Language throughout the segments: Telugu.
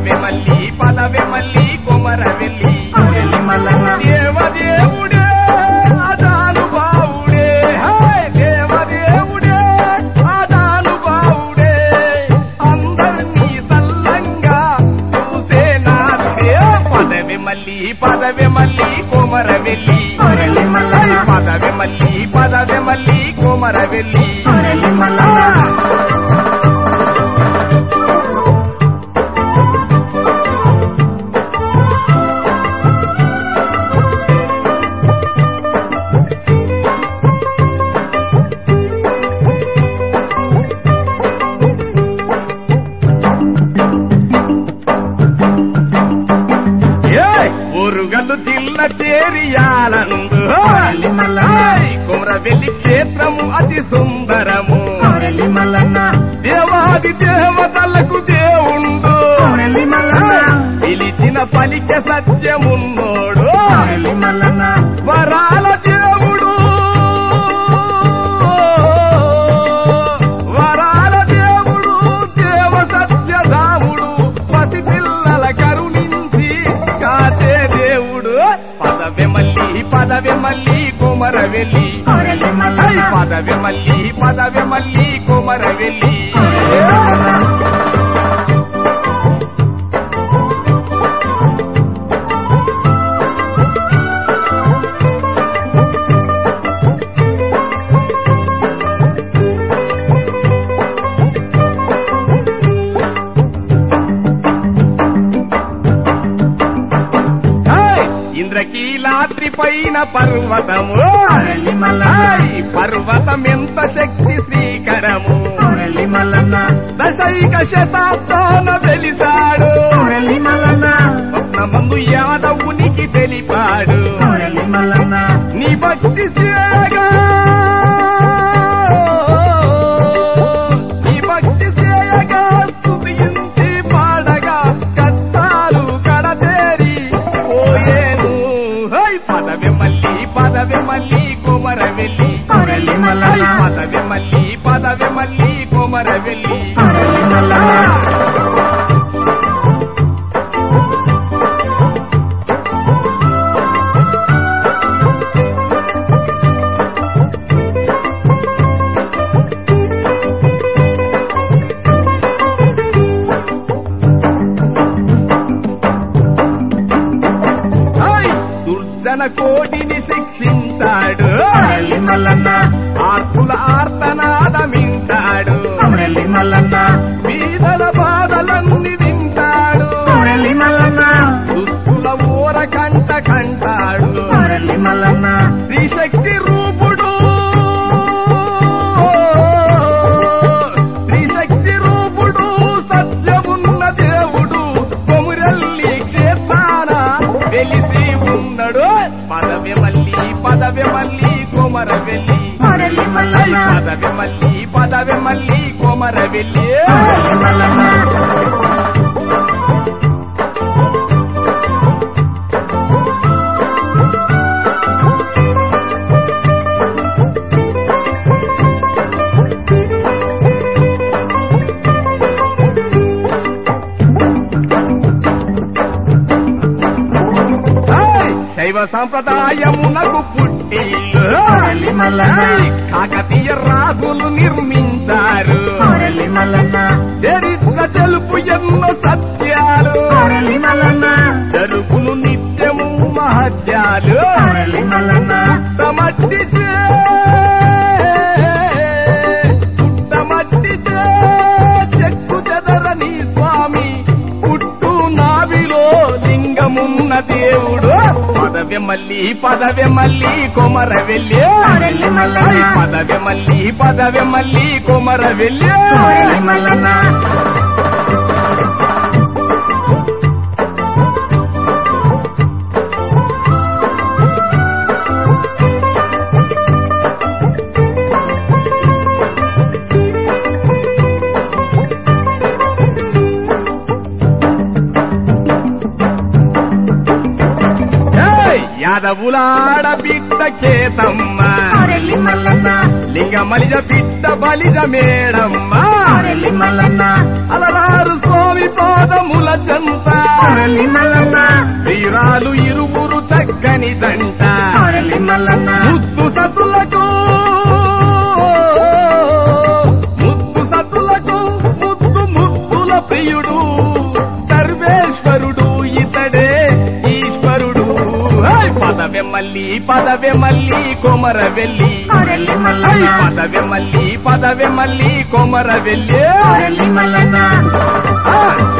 పదవి మల్లి పదవి మల్లి కొమర వెళ్ళి కొమరెల్లి మల్లన్న దేవదేవుడే అదానుభావుడే హాయ్ దేవదేవుడే అదానుభావుడే అందరినీ సల్లంగా చూసే నాదే పదవి మల్లి పదవి మల్లి కొమర వెళ్ళి కొమరెల్లి మల్లన్న పదవి మల్లి పదవి మల్లి కొమర వెళ్ళి కొమరెల్లి మల్లన్న ఏయ్! ఊరుగల్లు జిల్ల చేరియాలందు కొమరెల్లి మల్లన్న కుమరవెల్లి క్షేత్రము అతి సుందరము కొమరెల్లి మల్లన్న దేవాది దేవతలకు దేవుండు కొమరెల్లి మల్లన్న పిలిచిన పలిక సత్యమున్నోడు కొమరెల్లి మల్లన్న వరాల దేవుడు వరాల దేవుడు దేవ సత్యధాముడు పసిపిల్లల కరుణించి కాచే దేవుడు పదవి మల్లి పదవి మల్లి కుమర వెళ్ళి కొమరెల్లి మల్లన్న పదవి మల్లి పదవి మల్లి కుమర వెళ్ళి హాయ్! ఇంద్రకీలాద్రి పైన పర్వతము కొమరెల్లి మల్లన్న హాయ్! పర్వతం ఎంత శక్తి శ్రీకరము కొమరెల్లి మల్లన్న దశైక శతాబ్దాన వెలిసాడు కొమరెల్లి మల్లన్న స్వప్నమందు యాదవునికి తెలిపాడు కొమరెల్లి మల్లన్న నీ భక్తి సేయగా నీ భక్తి సేయగా స్తుతించి పాడగా కష్టాలు కడతేరి పోయేను హై పదవి మల్లి పదవి మల్లి కొమర వెళ్ళి కొమరెల్లి మల్లన్న పదవి మల్లి పదవి మల్లి కొమర వెళ్ళి కొమరెల్లి మల్లన్న హై! దుర్జన కోటిని శిక్షించాడు కొమరెల్లి మల్లన్న ఆర్తుల ఆర్తనాదమింటాడు కొమరెల్లి మల్లన్న బీదల బాధలన్నీ వింటాడు కొమరెల్లి మల్లన్న దుస్తుల ఊర కంట కంటాడు కొమరెల్లి మల్లన్న శ్రీశక్తి రూపుడు శ్రీశక్తి రూపుడు సత్యమున్న దేవుడు కొమురల్లి క్షేత్రాన వెలిసి ఉన్నాడు పదవి మల్లి పదవి మల్లి కొమర వెళ్ళి కొమరెల్లి మల్లన్న పదవి మల్లి పదవి మల్లి కొమర వెళ్ళి కొమరెల్లి మల్లన్న ఏయ్! శైవ సంప్రదాయమునకు పుట్టిల్లు కొమరెల్లి మల్లన్న ఏయ్! కాకతీయ రాజులు నిర్మించారు కొమరెల్లి మల్లన్న చరిత్ర తెలుపు ఎన్నో సత్యాలు కొమరెల్లి మల్లన్న జరుగును నిత్యము మహత్యాలు కొమరెల్లి మల్లన్న పుట్టమట్టి చే పుట్టమట్టి చే చెక్కు చెదరని స్వామి పుట్టు నావిలో లింగమున్న దేవుడు పదవి మల్లి పదవి మల్లి కొమర వెళ్ళి కొమరెల్లి మల్లన్న పదవి మల్లి పదవి మల్లి కొమర వెళ్ళి కొమరెల్లి మల్లన్న ఏయ్! యాదవులాడ బిడ్డ కేతమ్మ కొమరెల్లి మల్లన్న లింగమలిజ బిడ్డ బలిజ మేడమ్మ కొమరెల్లి మల్లన్న అలరారు స్వామి పాదముల జంత కొరలి మల్లన్న వీరాలు ఇరువురు చక్కని జంట కొరలి మల్లన్న ముద్దు సతులకు ముద్దు సతులకు ముద్దు ముద్దుల ప్రియుడు సర్వేశ్వరుడు ఇతడే ఈశ్వరుడు హై! పదవే మల్లి పదవే మల్లి కొమర వెళ్ళి కొరలి హై! మల్లన్న పదవే మల్లి పదవే మల్లి కొమర వెళ్ళి కొరలి మల్లన్న ఆ!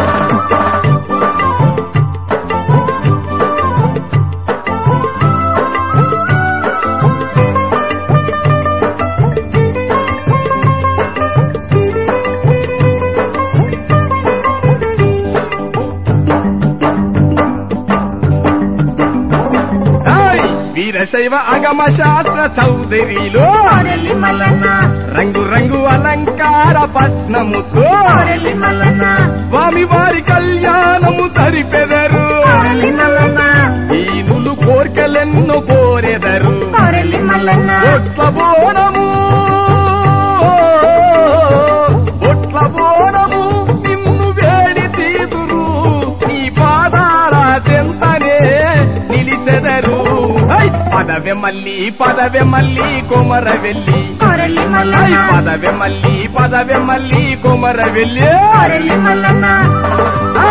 హై! వీరశైవ అగమ శాస్త్ర చౌదరిలో కొరలి మల్లన్న రంగు రంగు అలంకార పట్నముతో కొరలి మల్లన్న స్వామి వారి కళ్యాణము జరిపెదరు కొరలి మల్లన్న ఈనులు కోర్కెలెన్నో కోరెదరు కొరలి మల్లన్న ఒట్ల బోనము ఒట్ల బోనము నిన్ను వేడి తీదురు నీ పాదాల చెంతనే నిలిచెదరు హై! పదవె మల్లి పదవె మల్లి కొమర వెళ్ళి కొరలి హై! మల్లన్న పదవె మల్లి పదవె మల్లి కొమర వెళ్ళి కొరలి మల్లన్న ఆ!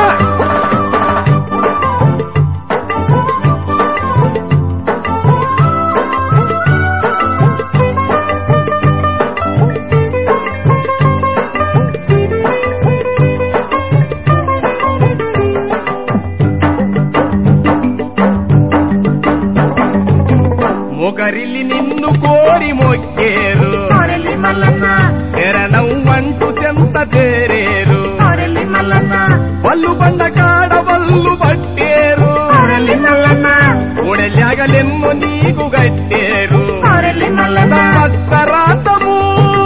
మొగరిల్లి నిన్ను కోరి మొక్కేరు కొరలి మల్లన్న శరణం అంటూ చెంత చేరేరు కొరలి మల్లన్న వల్లు బండ కాడ వల్లు పట్టేరు కొరలి మల్లన్న ఉడెలగలెన్ను నీకు గట్టేరు కొరలి మల్లన్న సంవత్సరాంతము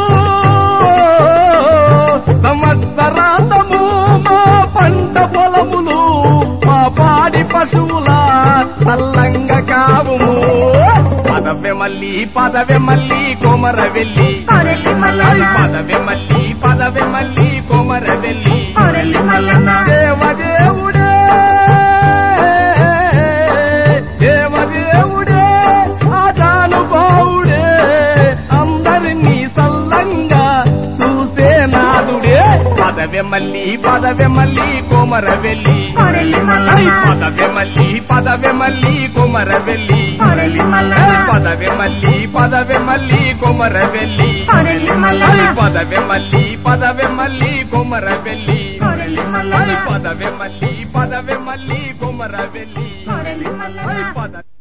సంవత్సరాంతము మా పంట పొలములు మా పాడి పశువుల సల్లంగా కావుము పదవె మల్లి పదవె మల్లి కొమర వెళ్ళి కొరలి మల్లన్న పదవె మల్లి పదవె మల్లి కొమర వెళ్ళి కొరలి మల్లన్న దేవదేవుడే దేవదేవుడే ఆజానుభావుడే అందరినీ సల్లంగా చూసే నాదుడే పదవె మల్లి పదవె మల్లి కొమర వెళ్ళి కొరలి ఐ మల్లన్న పదవె మల్లి పదవె మల్లి కొమర వెళ్ళి కొరలి ఐ మల్లన్న పదవె మల్లి పదవె మల్లి కొమర వెళ్ళి కొరలి ఐ మల్లన్న పదవె మల్లి పదవె మల్లి కొమర వెళ్ళి కొరలి ఐ మల్లన్న పదవె మల్లి పదవె మల్లి కొమర వెళ్ళి కొరలి ఐ మల్లన్న పద